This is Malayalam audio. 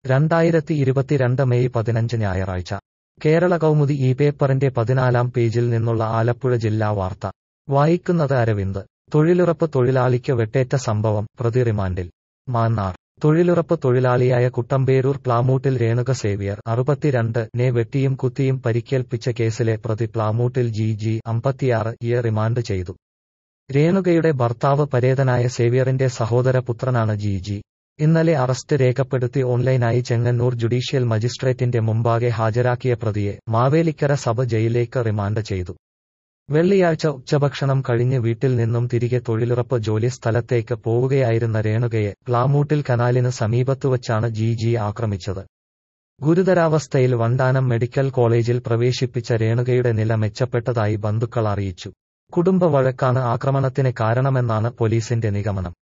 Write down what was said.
രണ്ടായിരത്തി ഇരുപത്തിരണ്ട് മെയ് പതിനഞ്ച് ഞായറാഴ്ച കേരള കൗമുദി ഈ പേപ്പറിന്റെ പതിനാലാം പേജിൽ നിന്നുള്ള ആലപ്പുഴ ജില്ലാ വാർത്ത വായിക്കുന്നത് അരവിന്ദ് തൊഴിലുറപ്പ് തൊഴിലാളിക്ക് വെട്ടേറ്റ സംഭവം പ്രതി റിമാൻഡിൽ മാന്നാർ തൊഴിലുറപ്പ് തൊഴിലാളിയായ കുട്ടമ്പേരൂർ പ്ലാമൂട്ടിൽ രേണുക സേവ്യർ അറുപത്തിരണ്ട് നെ വെട്ടിയും കുത്തിയും പരിക്കേൽപ്പിച്ച കേസിലെ പ്രതി പ്ലാമൂട്ടിൽ ജി ജി അമ്പത്തിയാറ് ഇയ റിമാൻഡ് ചെയ്തു രേണുകയുടെ ഭർത്താവ് പരേതനായ സേവ്യറിന്റെ സഹോദര പുത്രനാണ് ജി ജി ഇന്നലെ അറസ്റ്റ് രേഖപ്പെടുത്തി ഓൺലൈനായി ചെങ്ങന്നൂർ ജുഡീഷ്യൽ മജിസ്ട്രേറ്റിന്റെ മുമ്പാകെ ഹാജരാക്കിയ പ്രതിയെ മാവേലിക്കര സബ് ജയിലിലേക്ക് റിമാൻഡ് ചെയ്തു വെള്ളിയാഴ്ച ഉച്ചഭക്ഷണം കഴിഞ്ഞ് വീട്ടിൽ നിന്നും തിരികെ തൊഴിലുറപ്പ് ജോലി സ്ഥലത്തേക്ക് പോവുകയായിരുന്ന രേണുകയെ പ്ലാമൂട്ടിൽ കനാലിന് സമീപത്തുവച്ചാണ് ജി ജി ആക്രമിച്ചത് ഗുരുതരാവസ്ഥയിൽ വണ്ടാനം മെഡിക്കൽ കോളേജിൽ പ്രവേശിപ്പിച്ച രേണുകയുടെ നില മെച്ചപ്പെട്ടതായി ബന്ധുക്കൾ അറിയിച്ചു കുടുംബ വഴക്കാണ് ആക്രമണത്തിന് കാരണമെന്നാണ് പോലീസിന്റെ നിഗമനം